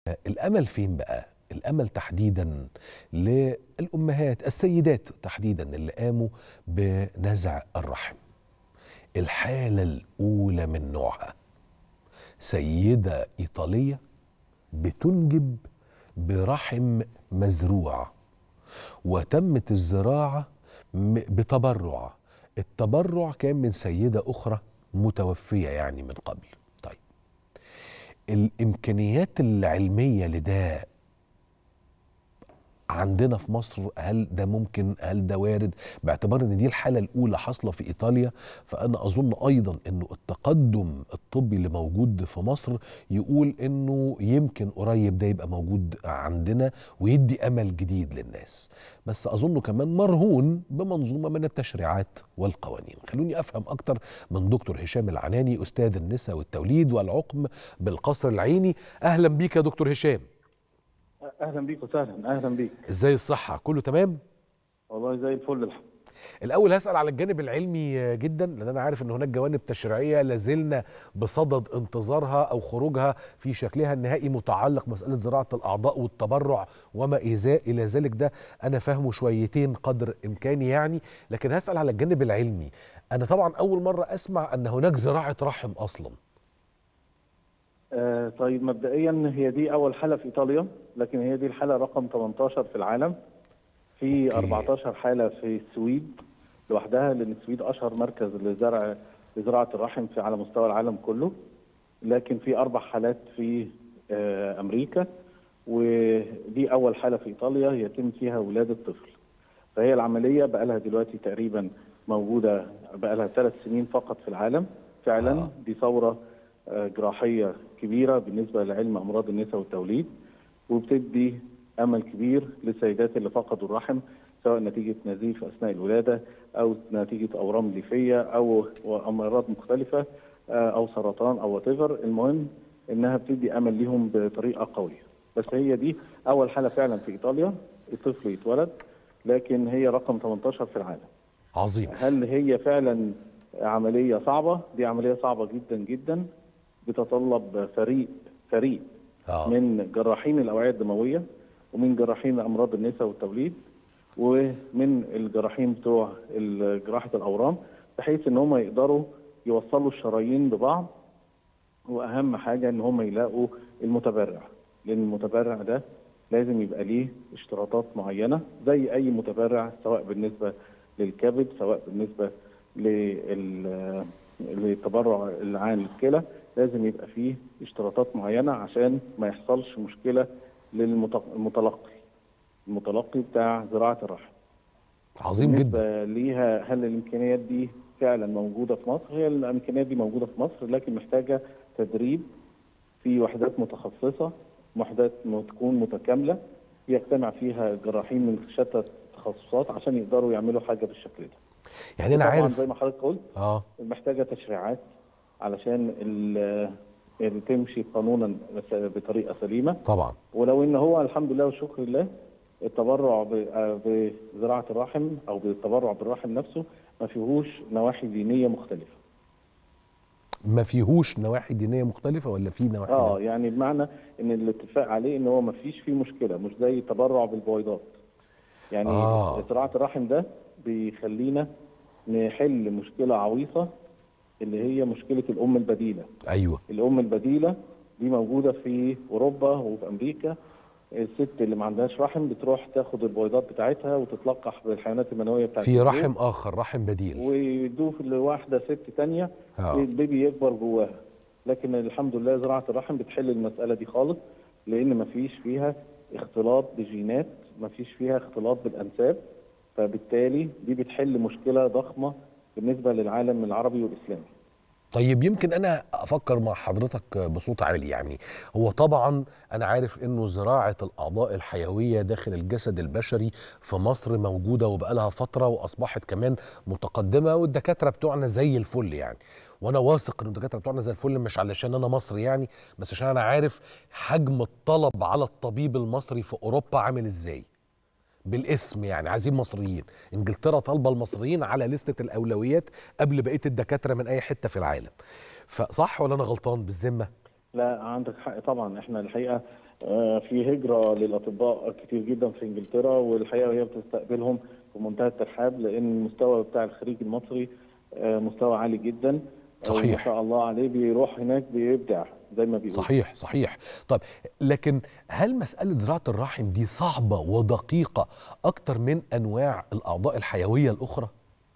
الامل فين بقى الامل تحديدا للامهات السيدات تحديدا اللي قاموا بنزع الرحم الحاله الاولى من نوعها سيده ايطاليه بتنجب برحم مزروع وتمت الزراعه م- بتبرع التبرع كان من سيده اخرى متوفيه يعني من قبل طيب الامكانيات العلميه لده عندنا في مصر هل ده ممكن هل ده وارد باعتبار ان دي الحاله الاولى حاصله في ايطاليا فانا اظن ايضا انه التقدم الطبي اللي موجود في مصر يقول انه يمكن قريب ده يبقى موجود عندنا ويدي امل جديد للناس بس اظنه كمان مرهون بمنظومه من التشريعات والقوانين خلوني افهم اكتر من دكتور هشام العناني استاذ النساء والتوليد والعقم بالقصر العيني اهلا بيك يا دكتور هشام اهلا بيك وسهلا اهلا بيك ازاي الصحه كله تمام والله زي الفل الحمد الاول هسال على الجانب العلمي جدا لان انا عارف ان هناك جوانب تشريعيه لازلنا بصدد انتظارها او خروجها في شكلها النهائي متعلق مساله زراعه الاعضاء والتبرع وما إزاء الى ذلك ده انا فاهمه شويتين قدر امكاني يعني لكن هسال على الجانب العلمي انا طبعا اول مره اسمع ان هناك زراعه رحم اصلا آه طيب مبدئيا هي دي اول حاله في ايطاليا لكن هي دي الحاله رقم 18 في العالم في أوكي. 14 حاله في السويد لوحدها لان السويد اشهر مركز لزرع لزراعه الرحم في على مستوى العالم كله لكن في اربع حالات في آه امريكا ودي اول حاله في ايطاليا يتم فيها ولاده طفل فهي العمليه بقى لها دلوقتي تقريبا موجوده بقى لها ثلاث سنين فقط في العالم فعلا آه. دي ثوره آه، جراحيه كبيره بالنسبه لعلم امراض النساء والتوليد وبتدي امل كبير للسيدات اللي فقدوا الرحم سواء نتيجه نزيف اثناء الولاده او نتيجه اورام ليفيه او امراض مختلفه آه، او سرطان او وات المهم انها بتدي امل ليهم بطريقه قويه بس هي دي اول حاله فعلا في ايطاليا الطفل يتولد لكن هي رقم 18 في العالم عظيم هل هي فعلا عمليه صعبه دي عمليه صعبه جدا جدا بتتطلب فريق فريق اه من جراحين الاوعيه الدمويه ومن جراحين امراض النساء والتوليد ومن الجراحين بتوع ال- جراحه الاورام بحيث ان هم يقدروا يوصلوا الشرايين ببعض واهم حاجه ان هم يلاقوا المتبرع لان المتبرع ده لازم يبقى ليه اشتراطات معينه زي اي متبرع سواء بالنسبه للكبد سواء بالنسبه لل- للتبرع العام للكلى لازم يبقى فيه اشتراطات معينه عشان ما يحصلش مشكله للمتلقي المتلقي بتاع زراعه الرحم عظيم جدا بالنسبه ليها هل الامكانيات دي فعلا موجوده في مصر هي الامكانيات دي موجوده في مصر لكن محتاجه تدريب في وحدات متخصصه وحدات م- تكون متكامله يجتمع فيها جراحين من شتى التخصصات عشان يقدروا يعملوا حاجه بالشكل ده يعني انا طبعا عارف زي ما حضرتك قلت اه محتاجه تشريعات علشان ال- ال- تمشي قانونا بس- بطريقه سليمه طبعا ولو ان هو الحمد لله والشكر لله التبرع ب- آه بزراعه الرحم او بالتبرع بالرحم نفسه ما فيهوش نواحي دينيه مختلفه. ما فيهوش نواحي دينيه مختلفه ولا في نواحي اه يعني بمعنى ان الاتفاق عليه ان هو ما فيش فيه مشكله مش زي التبرع بالبويضات. يعني آه. زراعه الرحم ده بيخلينا نحل مشكله عويصه اللي هي مشكله الام البديله. ايوه الام البديله دي موجوده في اوروبا وفي امريكا الست اللي ما عندهاش رحم بتروح تاخد البويضات بتاعتها وتتلقح بالحيوانات المنويه بتاعت في الزوج رحم اخر رحم بديل ويدوه لواحده ست تانية آه. البيبي يكبر جواها لكن الحمد لله زراعه الرحم بتحل المساله دي خالص لان ما فيش فيها اختلاط بجينات ما فيش فيها اختلاط بالانساب فبالتالي دي بتحل مشكله ضخمه بالنسبه للعالم العربي والاسلامي طيب يمكن انا افكر مع حضرتك بصوت عالي يعني هو طبعا انا عارف انه زراعه الاعضاء الحيويه داخل الجسد البشري في مصر موجوده وبقالها فتره واصبحت كمان متقدمه والدكاتره بتوعنا زي الفل يعني وانا واثق ان الدكاتره بتوعنا زي الفل مش علشان انا مصري يعني بس عشان انا عارف حجم الطلب على الطبيب المصري في اوروبا عامل ازاي بالاسم يعني عايزين مصريين انجلترا طالبه المصريين على لستة الاولويات قبل بقيه الدكاتره من اي حته في العالم فصح ولا انا غلطان بالذمه لا عندك حق طبعا احنا الحقيقه آه، في هجره للاطباء كتير جدا في انجلترا والحقيقه هي بتستقبلهم في منتهى الترحاب لان المستوى بتاع الخريج المصري آه، مستوى عالي جدا آه، صحيح. ما شاء الله عليه بيروح هناك بيبدع زي ما بيقولوا صحيح صحيح طيب لكن هل مسألة زراعة الرحم دي صعبة ودقيقة أكتر من أنواع الأعضاء الحيوية الأخرى؟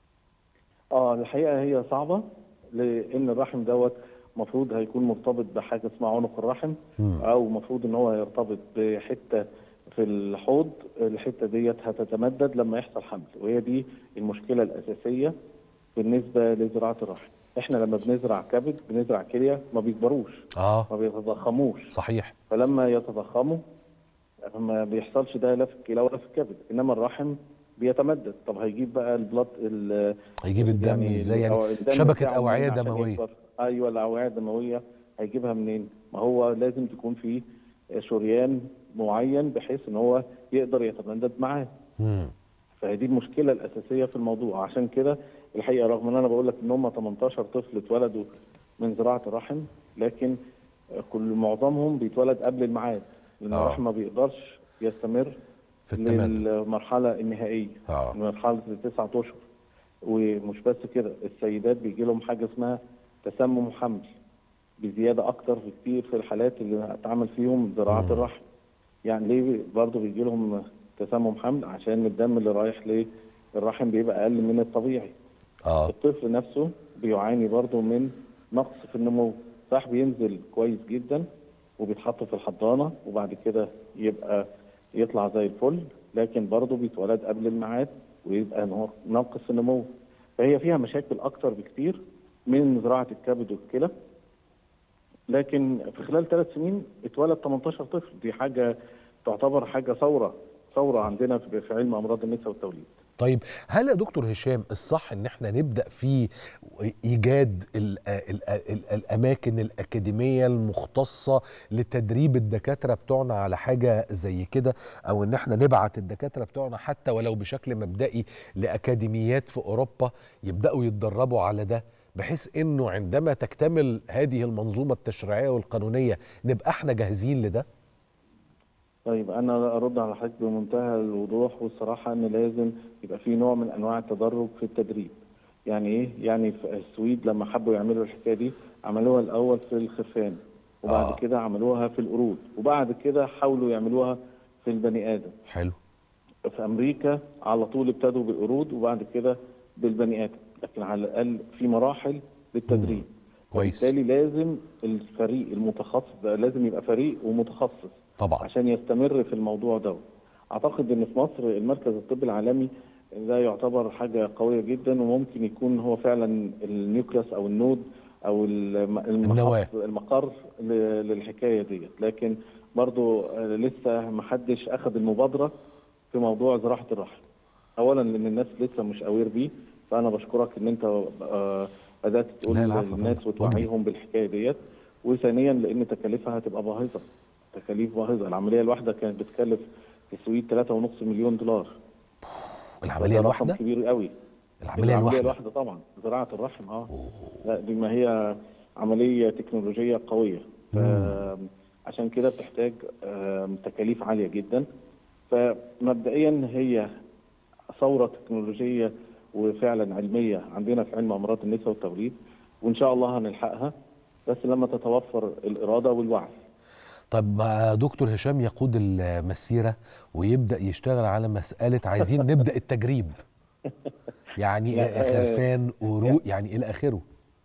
اه الحقيقه هي صعبه لان الرحم دوت المفروض هيكون مرتبط بحاجه اسمها عنق الرحم مم. او المفروض ان هو يرتبط بحته في الحوض الحته ديت هتتمدد لما يحصل حمل وهي دي المشكله الاساسيه بالنسبه لزراعه الرحم احنا لما بنزرع كبد بنزرع كليه ما بيكبروش آه ما بيتضخموش صحيح فلما يتضخموا ما بيحصلش ده لا في الكلى ولا في الكبد انما الرحم بيتمدد طب هيجيب بقى البلط ال- هيجيب الدم إزاي يعني الأو- الدم شبكة بتاعه أوعية منين عشان دموية يكبر؟ ايوه الاوعيه الدمويه هيجيبها منين؟ ما هو لازم تكون في شريان معين بحيث ان هو يقدر يتمدد معاه مم. فهي دي المشكله الاساسيه في الموضوع عشان كده الحقيقه رغم ان انا بقول لك ان هم 18 طفل اتولدوا من زراعه الرحم لكن كل معظمهم بيتولد قبل الميعاد لان آه. الرحم ما بيقدرش يستمر في التمدد للمرحله النهائيه آه مرحله التسعة اشهر ومش بس كده السيدات بيجي لهم حاجه اسمها تسمم حمل بزياده اكتر بكتير في الحالات اللي اتعمل فيهم زراعه مم. الرحم يعني ليه برضه بيجي لهم تسمم حمل عشان الدم اللي رايح للرحم بيبقى اقل من الطبيعي آه الطفل نفسه بيعاني برضه من نقص في النمو صح بينزل كويس جدا وبيتحط في الحضانه وبعد كده يبقى يطلع زي الفل لكن برضه بيتولد قبل الميعاد ويبقى نو- ناقص النمو فهي فيها مشاكل اكتر بكتير من زراعه الكبد والكلى لكن في خلال ثلاث سنين اتولد 18 طفل دي حاجه تعتبر حاجه ثوره ثوره عندنا في في علم امراض النساء والتوليد طيب هل يا دكتور هشام الصح ان احنا نبدا في ايجاد ال ال ال الاماكن الاكاديميه المختصه لتدريب الدكاتره بتوعنا على حاجه زي كده او ان احنا نبعت الدكاتره بتوعنا حتى ولو بشكل مبدئي لاكاديميات في اوروبا يبداوا يتدربوا على ده بحيث انه عندما تكتمل هذه المنظومه التشريعيه والقانونيه نبقى احنا جاهزين لده طيب انا ارد على حضرتك بمنتهى الوضوح والصراحه ان لازم يبقى في نوع من انواع التدرج في التدريب يعني ايه يعني في السويد لما حبوا يعملوا الحكايه دي عملوها الاول في الخرفان وبعد آه. كده عملوها في القرود وبعد كده حاولوا يعملوها في البني ادم حلو في امريكا على طول ابتدوا بالقرود وبعد كده بالبني ادم لكن على الاقل في مراحل للتدريب كويس بالتالي لازم الفريق المتخصص ده لازم يبقى فريق ومتخصص طبعا عشان يستمر في الموضوع ده اعتقد ان في مصر المركز الطبي العالمي ده يعتبر حاجه قويه جدا وممكن يكون هو فعلا النيوكليس او النود او الم- المحط- النواة. المقر ل- للحكايه ديت لكن برضو آه، لسه ما حدش اخذ المبادره في موضوع زراعه الرحم اولا لان الناس لسه مش اوير بيه فانا بشكرك ان انت آه، بدات تقول لا، العفو للناس طبعاً. وتوعيهم بالحكايه ديت وثانيا لان تكاليفها هتبقى باهظه تكاليف باهظه العمليه الواحده كانت بتكلف في السويد 3.5 مليون دولار العمليه فده رقم الواحده كبير قوي العمليه الواحده الواحده طبعا زراعه الرحم اه لا دي ما هي عمليه تكنولوجيه قويه عشان كده بتحتاج آم، تكاليف عاليه جدا فمبدئيا هي ثوره تكنولوجيه وفعلا علميه عندنا في علم امراض النساء والتوليد وان شاء الله هنلحقها بس لما تتوفر الاراده والوعي طب ما دكتور هشام يقود المسيرة ويبدأ يشتغل على مسألة عايزين نبدأ التجريب يعني لا، خرفان قروق يعني إلى آخره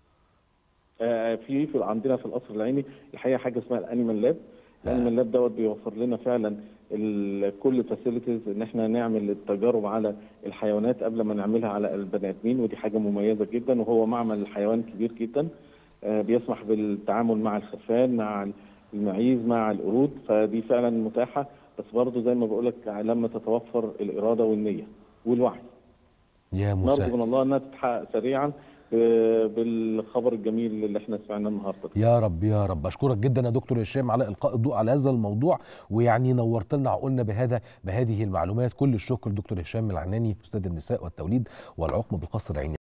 آه، في في عندنا في القصر العيني الحقيقه حاجه اسمها الانيمال لاب الانيمال لاب دوت بيوفر لنا فعلا ال- كل فاسيلتيز ان احنا نعمل التجارب على الحيوانات قبل ما نعملها على البني ادمين ودي حاجه مميزه جدا وهو معمل حيوان كبير جدا آه، بيسمح بالتعامل مع الخرفان مع المعيز مع القرود فدي فعلا متاحه بس برضه زي ما بقول لك لما تتوفر الاراده والنيه والوعي يا نرجو مساء من الله انها تتحقق سريعا ب- بالخبر الجميل اللي احنا سمعناه النهارده يا رب يا رب أشكرك جدا يا دكتور هشام على إلقاء الضوء على هذا الموضوع ويعني نورت لنا عقولنا بهذا بهذه المعلومات كل الشكر دكتور هشام العناني أستاذ النساء والتوليد والعقم بالقصر العيني